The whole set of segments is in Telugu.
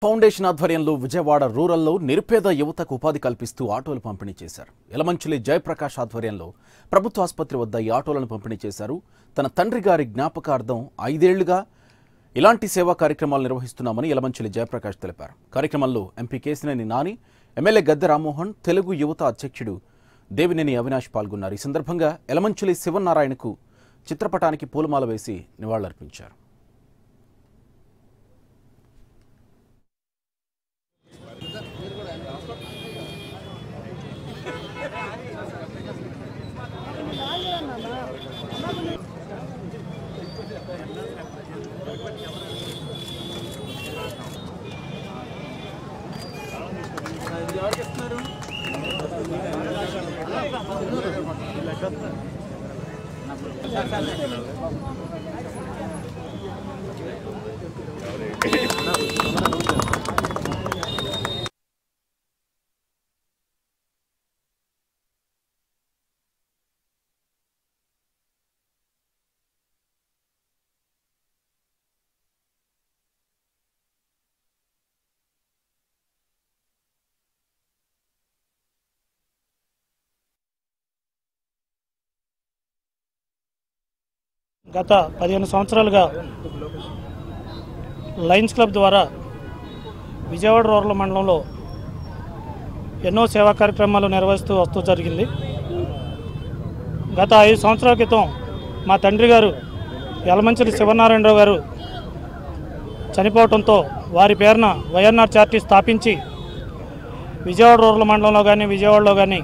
ఫౌండేషన్ ఆధ్వర్యంలో విజయవాడ రూరల్లో నిరుపేద యువతకు ఉపాధి కల్పిస్తూ ఆటోలు పంపిణీ చేశారు యలమంచిలి జయప్రకాష్ ఆధ్వర్యంలో ప్రభుత్వ ఆసుపత్రి వద్ద ఈ ఆటోలను పంపిణీ చేశారు తన తండ్రి గారి జ్ఞాపకార్థం ఐదేళ్లుగా ఇలాంటి సేవా కార్యక్రమాలు నిర్వహిస్తున్నామని యలమంచిలి జయప్రకాష్ తెలిపారు కార్యక్రమంలో ఎంపీ కేసినేని నాని ఎమ్మెల్యే గద్దె రామ్మోహన్ తెలుగు యువత అధ్యక్షుడు దేవినేని అవినాష్ పాల్గొన్నారు ఈ సందర్భంగా యలమంచిలి శివనారాయణకు చిత్రపటానికి పూలమాల వేసి నివాళులర్పించారు గత పదిహేను సంవత్సరాలుగా లయన్స్ క్లబ్ ద్వారా విజయవాడ రూరల్ మండలంలో ఎన్నో సేవా కార్యక్రమాలు నిర్వహిస్తూ వస్తూ జరిగింది గత ఐదు సంవత్సరాల క్రితం మా తండ్రి గారు యలమంచిలి శివనారాయణరావు గారు చనిపోవడంతో వారి పేరున వైఎన్ఆర్ చార్టీ స్థాపించి విజయవాడ రూరల్ మండలంలో కానీ విజయవాడలో కానీ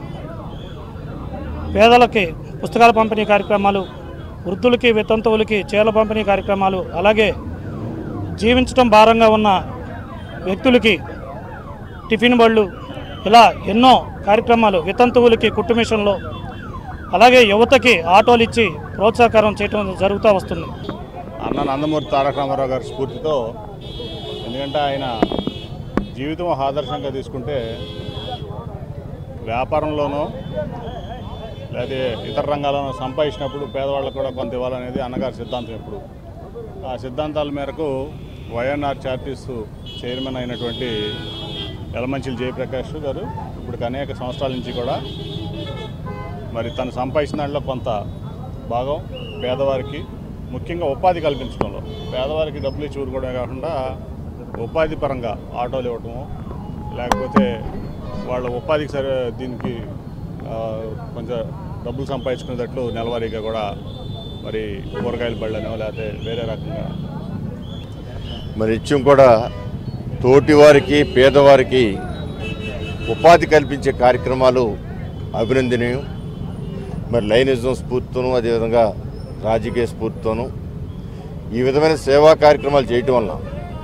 పేదలకి పుస్తకాల పంపిణీ కార్యక్రమాలు వృద్ధులకి వితంతువులకి చీరల పంపిణీ కార్యక్రమాలు అలాగే జీవించడం భారంగా ఉన్న వ్యక్తులకి టిఫిన్ బళ్ళు ఇలా ఎన్నో కార్యక్రమాలు వితంతువులకి కుట్టు మిషన్లో అలాగే యువతకి ఆటోలు ఇచ్చి ప్రోత్సాహకరం చేయడం జరుగుతూ వస్తుంది అన్న నందమూరి తారక రామారావు గారి స్ఫూర్తితో ఎందుకంటే ఆయన జీవితం ఒక ఆదర్శంగా తీసుకుంటే వ్యాపారంలోనూ లేదా ఇతర రంగాల్లోనూ సంపాదించినప్పుడు పేదవాళ్ళకు కూడా కొంత ఇవ్వాలనేది అన్నగారి సిద్ధాంతం ఎప్పుడు ఆ సిద్ధాంతాల మేరకు వైఎన్ఆర్ చార్టీస్ చైర్మన్ అయినటువంటి యలమంచిలి జయప్రకాష్ గారు ఇప్పుడు అనేక సంవత్సరాల నుంచి కూడా మరి తను సంపాదించిన దాంట్లో కొంత భాగం పేదవారికి ముఖ్యంగా ఉపాధి కల్పించడంలో పేదవారికి డబ్బులు ఇచ్చి ఊరుకోవడమే కాకుండా ఉపాధి పరంగా ఆటోలు ఇవ్వటము లేకపోతే వాళ్ళ ఉపాధికి సరే దీనికి ఆ, కొంచెం డబ్బులు సంపాదించుకునేటట్లు నెలవారీగా కూడా మరి కూరగాయల బళ్ళనో లేకపోతే వేరే రకంగా మరి నిత్యం కూడా తోటివారికి పేదవారికి ఉపాధి కల్పించే కార్యక్రమాలు అభినందనీయం మరి లైనిజం స్ఫూర్తితోనూ అదేవిధంగా రాజకీయ స్ఫూర్తితోనూ ఈ విధమైన సేవా కార్యక్రమాలు చేయటం వల్ల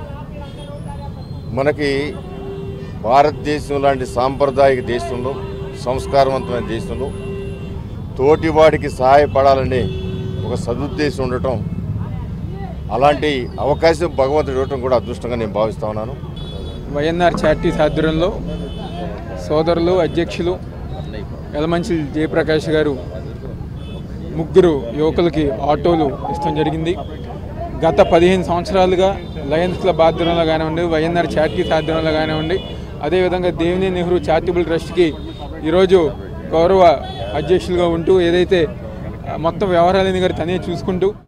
మనకి భారతదేశం లాంటి సాంప్రదాయిక దేశంలో సంస్కారవంతమైన దేశంలో తోటివాడికి సహాయపడాలనే ఒక సదుద్దేశం ఉండటం అలాంటి అవకాశం భగవంతుడు ఇవ్వటం కూడా అదృష్టంగా నేను భావిస్తా ఉన్నాను వైఎన్ఆర్ చారిటీస్ ఆధ్వర్యంలో సోదరులు అధ్యక్షులు యలమంచి జయప్రకాష్ గారు ముగ్గురు యువకులకి ఆటోలు ఇష్టం జరిగింది గత పదిహేను సంవత్సరాలుగా లయన్స్ క్లబ్ ఆధ్వర్యంలో కానివ్వండి వైఎన్ఆర్ చారిటీస్ ఆధ్వర్యంలో కానివ్వండి అదేవిధంగా దేవిని నెహ్రూ చారిటబుల్ ట్రస్ట్కి ఈరోజు గౌరవ అధ్యక్షులుగా ఉంటూ ఏదైతే ఆ, మొత్తం వ్యవహారాలన్నీ గారు తనే చూసుకుంటూ